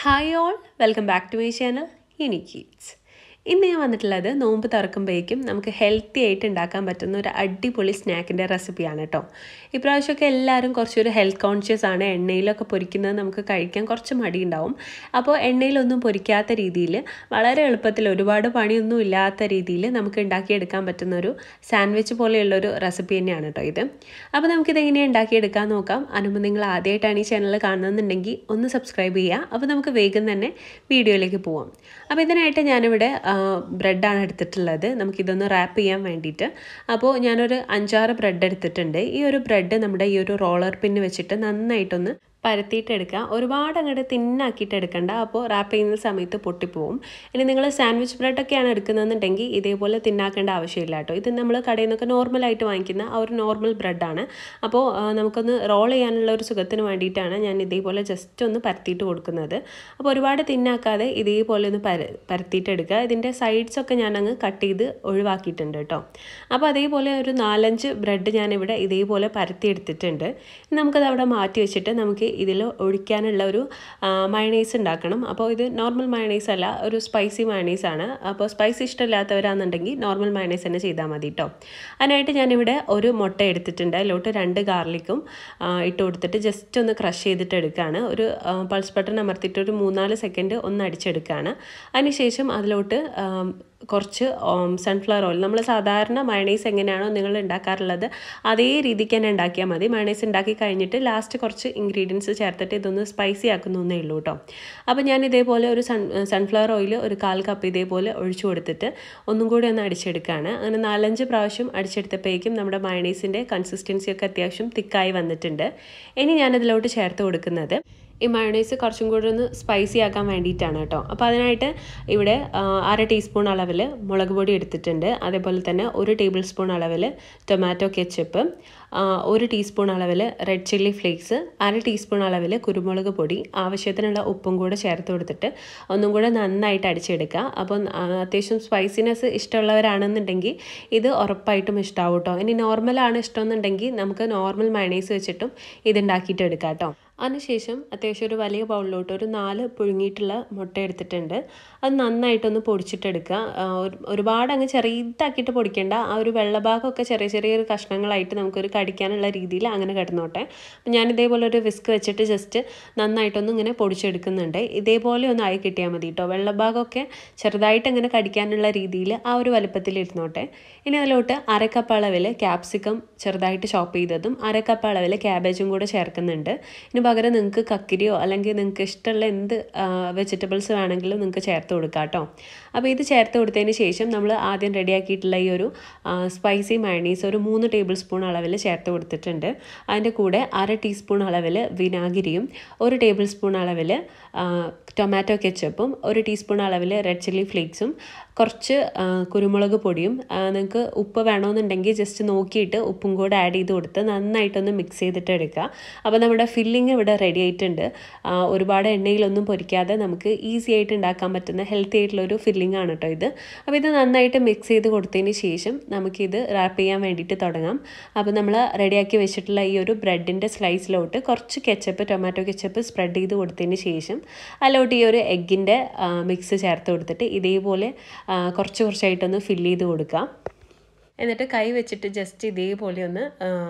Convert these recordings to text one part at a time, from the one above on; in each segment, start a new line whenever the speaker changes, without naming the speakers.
hi all welcome back to my channel Uni Kids ഇന്ന് ഞാൻ വന്നിട്ടുള്ളത് നോമ്പ് തുറക്കുമ്പോഴേക്കും നമുക്ക് ഹെൽത്തി ആയിട്ട് ഉണ്ടാക്കാൻ പറ്റുന്ന ഒരു അടിപൊളി സ്നാക്കിൻ്റെ റെസിപ്പിയാണ് കേട്ടോ ഇപ്രാവശ്യമൊക്കെ എല്ലാവരും കുറച്ചൊരു ഹെൽത്ത് കോൺഷ്യസ് ആണ് എണ്ണയിലൊക്കെ പൊരിക്കുന്നത് നമുക്ക് കഴിക്കാൻ കുറച്ച് മടിയുണ്ടാവും അപ്പോൾ എണ്ണയിലൊന്നും പൊരിക്കാത്ത രീതിയിൽ വളരെ എളുപ്പത്തിൽ ഒരുപാട് പണിയൊന്നും ഇല്ലാത്ത രീതിയിൽ നമുക്ക് ഉണ്ടാക്കിയെടുക്കാൻ പറ്റുന്ന ഒരു സാൻഡ്വിച്ച് പോലെയുള്ളൊരു റെസിപ്പി തന്നെയാണ് കേട്ടോ ഇത് അപ്പോൾ നമുക്കിത് എങ്ങനെയാണ് ഉണ്ടാക്കിയെടുക്കാൻ നോക്കാം അനുമ്പോൾ നിങ്ങൾ ആദ്യമായിട്ടാണ് ഈ ചാനൽ കാണുന്നുണ്ടെങ്കിൽ ഒന്ന് സബ്സ്ക്രൈബ് ചെയ്യുക അപ്പോൾ നമുക്ക് വേഗം തന്നെ വീഡിയോയിലേക്ക് പോവാം അപ്പോൾ ഇതിനായിട്ട് ഞാനിവിടെ ബ്രെഡാണ് എടുത്തിട്ടുള്ളത് നമുക്കിതൊന്ന് റാപ്പ് ചെയ്യാൻ വേണ്ടിയിട്ട് അപ്പോൾ ഞാനൊരു അഞ്ചാറ് ബ്രെഡ് എടുത്തിട്ടുണ്ട് ഈ ഒരു ബ്രെഡ് നമ്മുടെ ഈ ഒരു റോളർ പിന്ന് വെച്ചിട്ട് നന്നായിട്ടൊന്ന് പരത്തിയിട്ട് എടുക്കുക ഒരുപാട് അങ്ങോട്ട് തിന്നാക്കിയിട്ട് എടുക്കണ്ട അപ്പോൾ റാപ്പ് ചെയ്യുന്ന സമയത്ത് പൊട്ടിപ്പോവും ഇനി നിങ്ങൾ സാൻഡ്വിച്ച് ബ്രെഡൊക്കെയാണ് എടുക്കുന്നതെന്നുണ്ടെങ്കിൽ ഇതേപോലെ തിന്നാക്കേണ്ട ആവശ്യമില്ല കേട്ടോ ഇത് നമ്മൾ കടയിൽ നിന്നൊക്കെ നോർമലായിട്ട് വാങ്ങിക്കുന്ന ആ ഒരു നോർമൽ ബ്രെഡാണ് അപ്പോൾ നമുക്കൊന്ന് റോൾ ചെയ്യാനുള്ള ഒരു സുഖത്തിന് വേണ്ടിയിട്ടാണ് ഞാൻ ഇതേപോലെ ജസ്റ്റ് ഒന്ന് പരത്തിയിട്ട് കൊടുക്കുന്നത് അപ്പോൾ ഒരുപാട് തിന്നാക്കാതെ ഇതേപോലെ ഒന്ന് പര പരത്തിയിട്ട് എടുക്കുക ഇതിൻ്റെ സൈഡ്സൊക്കെ ഞാനങ്ങ് കട്ട് ചെയ്ത് ഒഴിവാക്കിയിട്ടുണ്ട് കേട്ടോ അപ്പോൾ അതേപോലെ ഒരു നാലഞ്ച് ബ്രെഡ് ഞാനിവിടെ ഇതേപോലെ പരത്തി എടുത്തിട്ടുണ്ട് നമുക്കത് അവിടെ മാറ്റി വെച്ചിട്ട് നമുക്ക് ഇതിൽ ഒഴിക്കാനുള്ള ഒരു മയണൈസ് ഉണ്ടാക്കണം അപ്പോൾ ഇത് നോർമൽ മയണൈസ് അല്ല ഒരു സ്പൈസി മയണൈസ് ആണ് അപ്പോൾ സ്പൈസി ഇഷ്ടമില്ലാത്തവരാണെന്നുണ്ടെങ്കിൽ നോർമൽ മയണൈസ് തന്നെ ചെയ്താൽ മതി കേട്ടോ അതിനായിട്ട് ഞാനിവിടെ ഒരു മുട്ട എടുത്തിട്ടുണ്ട് അതിലോട്ട് രണ്ട് ഗാർലിക്കും ഇട്ട് കൊടുത്തിട്ട് ജസ്റ്റ് ഒന്ന് ക്രഷ് ചെയ്തിട്ട് എടുക്കുകയാണ് ഒരു പൾസ് ബട്ടൺ അമർത്തിയിട്ട് ഒരു മൂന്നാല് സെക്കൻഡ് ഒന്ന് അടിച്ചെടുക്കുകയാണ് അതിനുശേഷം അതിലോട്ട് കുറച്ച് സൺഫ്ലവർ ഓയിൽ നമ്മൾ സാധാരണ മയണൈസ് എങ്ങനെയാണോ നിങ്ങൾ ഉണ്ടാക്കാറുള്ളത് അതേ രീതിക്ക് തന്നെ ഉണ്ടാക്കിയാൽ മതി മയണൈസ് ഉണ്ടാക്കി കഴിഞ്ഞിട്ട് ലാസ്റ്റ് കുറച്ച് ഇൻഗ്രീഡിയൻസ് ചേർത്തിട്ട് ഇതൊന്ന് സ്പൈസി ആക്കുന്നേ ഉള്ളൂ കേട്ടോ അപ്പോൾ ഞാൻ ഇതേപോലെ ഒരു സൺ സൺഫ്ലവർ ഓയിൽ ഒരു കാൽ കപ്പ് ഇതേപോലെ ഒഴിച്ചു കൊടുത്തിട്ട് ഒന്നും കൂടി ഒന്ന് അടിച്ചെടുക്കുകയാണ് അങ്ങനെ നാലഞ്ച് പ്രാവശ്യം അടിച്ചെടുത്തപ്പോഴേക്കും നമ്മുടെ മയണൈസിൻ്റെ കൺസിസ്റ്റൻസി ഒക്കെ അത്യാവശ്യം തിക്കായി വന്നിട്ടുണ്ട് ഇനി ഞാനതിലോട്ട് ചേർത്ത് കൊടുക്കുന്നത് ഈ മയണൈസ് കുറച്ചും കൂടി ഒന്ന് സ്പൈസി ആക്കാൻ വേണ്ടിയിട്ടാണ് കേട്ടോ അപ്പോൾ അതിനായിട്ട് ഇവിടെ അര ടീസ്പൂൺ അളവിൽ മുളക് പൊടി എടുത്തിട്ടുണ്ട് അതേപോലെ തന്നെ ഒരു ടേബിൾ സ്പൂൺ അളവിൽ ടൊമാറ്റോ കെച്ചപ്പ് ഒരു ടീസ്പൂൺ അളവിൽ റെഡ് ചില്ലി ഫ്ലേക്സ് അര ടീസ്പൂൺ അളവിൽ കുരുമുളക് പൊടി ആവശ്യത്തിനുള്ള ഉപ്പും കൂടെ ചേർത്ത് കൊടുത്തിട്ട് ഒന്നും കൂടെ നന്നായിട്ട് അടിച്ചെടുക്കുക അപ്പോൾ അത്യാവശ്യം സ്പൈസിനെസ് ഇഷ്ടമുള്ളവരാണെന്നുണ്ടെങ്കിൽ ഇത് ഉറപ്പായിട്ടും ഇഷ്ടമാവും കേട്ടോ ഇനി നോർമലാണ് ഇഷ്ടമെന്നുണ്ടെങ്കിൽ നമുക്ക് നോർമൽ മയണൈസ് വെച്ചിട്ടും ഇത് ഉണ്ടാക്കിയിട്ട് എടുക്കാം കേട്ടോ അതിനുശേഷം അത്യാവശ്യം ഒരു വലിയ ബൗളിലോട്ട് ഒരു നാല് പുഴുങ്ങിയിട്ടുള്ള മുട്ട എടുത്തിട്ടുണ്ട് അത് നന്നായിട്ടൊന്ന് പൊടിച്ചിട്ടെടുക്കുക ഒരുപാട് അങ്ങ് ചെറിയതാക്കിയിട്ട് പൊടിക്കേണ്ട ആ ഒരു വെള്ളഭാഗമൊക്കെ ചെറിയ ചെറിയൊരു കഷ്ണങ്ങളായിട്ട് നമുക്കൊരു കടിക്കാനുള്ള രീതിയിൽ അങ്ങനെ കിടന്നോട്ടെ അപ്പം ഞാൻ ഇതേപോലെ ഒരു വിസ്ക് വെച്ചിട്ട് ജസ്റ്റ് നന്നായിട്ടൊന്ന് ഇങ്ങനെ പൊടിച്ചെടുക്കുന്നുണ്ട് ഇതേപോലെ ഒന്ന് ആയി കിട്ടിയാൽ മതി കേട്ടോ വെള്ളഭാഗമൊക്കെ ചെറുതായിട്ട് ഇങ്ങനെ കടിക്കാനുള്ള രീതിയിൽ ആ ഒരു വലുപ്പത്തിൽ ഇരുന്നോട്ടെ ഇനി അതിലോട്ട് അരക്കപ്പ് അളവിൽ ക്യാപ്സിക്കം ചെറുതായിട്ട് ചോപ്പ് ചെയ്തതും അരക്കപ്പ് അളവിൽ ക്യാബേജും കൂടെ ചേർക്കുന്നുണ്ട് ഇനി പകരം നിങ്ങൾക്ക് കക്കിരിയോ അല്ലെങ്കിൽ നിങ്ങൾക്ക് ഇഷ്ടമുള്ള എന്ത് വെജിറ്റബിൾസ് വേണമെങ്കിലും നിങ്ങൾക്ക് ചേർത്ത് കൊടുക്കാം കേട്ടോ അപ്പോൾ ഇത് ചേർത്ത് കൊടുത്തതിന് ശേഷം നമ്മൾ ആദ്യം റെഡിയാക്കിയിട്ടുള്ള ഈ ഒരു സ്പൈസി മയണീസ് ഒരു മൂന്ന് ടേബിൾ സ്പൂൺ അളവിൽ ചേർത്ത് കൊടുത്തിട്ടുണ്ട് അതിൻ്റെ കൂടെ അര ടീസ്പൂൺ അളവിൽ വിനാഗിരിയും ഒരു ടേബിൾ സ്പൂൺ അളവിൽ ടൊമാറ്റോ കെച്ചപ്പും ഒരു ടീസ്പൂൺ അളവിൽ റെഡ് ചില്ലി ഫ്ലേക്സും കുറച്ച് കുരുമുളക് പൊടിയും നിങ്ങൾക്ക് ഉപ്പ് വേണമെന്നുണ്ടെങ്കിൽ ജസ്റ്റ് നോക്കിയിട്ട് ഉപ്പും കൂടെ ആഡ് ചെയ്ത് കൊടുത്ത് നന്നായിട്ടൊന്ന് മിക്സ് ചെയ്തിട്ട് എടുക്കുക അപ്പോൾ നമ്മുടെ ഫില്ലിങ് ഇവിടെ റെഡി ആയിട്ടുണ്ട് ഒരുപാട് എണ്ണയിലൊന്നും പൊരിക്കാതെ നമുക്ക് ഈസി ആയിട്ട് ഉണ്ടാക്കാൻ പറ്റുന്ന ഹെൽത്തി ആയിട്ടുള്ളൊരു ഫില്ലിംഗ് ആണ് കേട്ടോ ഇത് അപ്പോൾ ഇത് നന്നായിട്ട് മിക്സ് ചെയ്ത് കൊടുത്തതിന് ശേഷം നമുക്കിത് റാപ്പ് ചെയ്യാൻ വേണ്ടിയിട്ട് തുടങ്ങാം അപ്പോൾ നമ്മൾ റെഡിയാക്കി വെച്ചിട്ടുള്ള ഈ ഒരു ബ്രെഡിൻ്റെ സ്ലൈസിലോട്ട് കുറച്ച് കെച്ചപ്പ് ടൊമാറ്റോ കെച്ചപ്പ് സ്പ്രെഡ് ചെയ്ത് കൊടുത്തതിന് ശേഷം അതിലോട്ട് ഈ ഒരു എഗ്ഗിൻ്റെ മിക്സ് ചേർത്ത് കൊടുത്തിട്ട് ഇതേപോലെ കുറച്ച് കുറച്ചായിട്ടൊന്ന് ഫില്ല് ചെയ്ത് കൊടുക്കുക എന്നിട്ട് കൈ വെച്ചിട്ട് ജസ്റ്റ് ഇതേപോലെ ഒന്ന്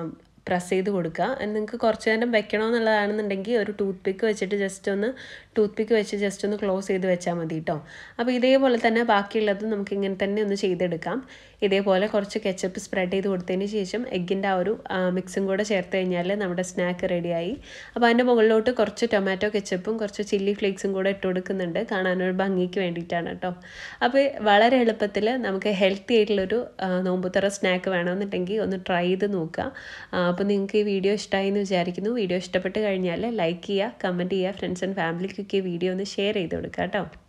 പ്രസ് ചെയ്ത് കൊടുക്കുക നിങ്ങൾക്ക് കുറച്ച് നേരം വെക്കണമെന്നുള്ളതാണെന്നുണ്ടെങ്കിൽ ഒരു ടൂത്ത് പിക്ക് വെച്ചിട്ട് ജസ്റ്റ് ഒന്ന് ടൂത്ത് പിക്ക് വെച്ച് ജസ്റ്റ് ഒന്ന് ക്ലോസ് ചെയ്ത് വെച്ചാൽ മതി കേട്ടോ അപ്പോൾ ഇതേപോലെ തന്നെ ബാക്കിയുള്ളത് നമുക്ക് ഇങ്ങനെ തന്നെ ഒന്ന് ചെയ്തെടുക്കാം ഇതേപോലെ കുറച്ച് കെച്ചപ്പ് സ്പ്രെഡ് ചെയ്ത് കൊടുത്തതിന് ശേഷം എഗ്ഗിൻ്റെ ആ ഒരു മിക്സും കൂടെ ചേർത്ത് കഴിഞ്ഞാൽ നമ്മുടെ സ്നാക്ക് റെഡിയായി അപ്പോൾ അതിൻ്റെ മുകളിലോട്ട് കുറച്ച് ടൊമാറ്റോ കെച്ചപ്പും കുറച്ച് ചില്ലി ഫ്ലേക്സും കൂടെ ഇട്ട് കൊടുക്കുന്നുണ്ട് കാണാനൊരു ഭംഗിക്ക് വേണ്ടിയിട്ടാണ് കേട്ടോ അപ്പോൾ വളരെ എളുപ്പത്തിൽ നമുക്ക് ഹെൽത്തി ആയിട്ടുള്ളൊരു നോമ്പുത്തറ സ്നാക്ക് വേണമെന്നുണ്ടെങ്കിൽ ഒന്ന് ട്രൈ ചെയ്ത് നോക്കുക അപ്പോൾ നിങ്ങൾക്ക് ഈ വീഡിയോ ഇഷ്ടമായി എന്ന് വിചാരിക്കുന്നു വീഡിയോ ഇഷ്ടപ്പെട്ട് കഴിഞ്ഞാൽ ലൈക്ക് ചെയ്യുക കമൻറ്റ് ചെയ്യുക ഫ്രണ്ട്സ് ആൻഡ് ഫാമിലിക്കൊക്കെ ഈ വീഡിയോ ഒന്ന് ഷെയർ ചെയ്ത് കൊടുക്കുക കേട്ടോ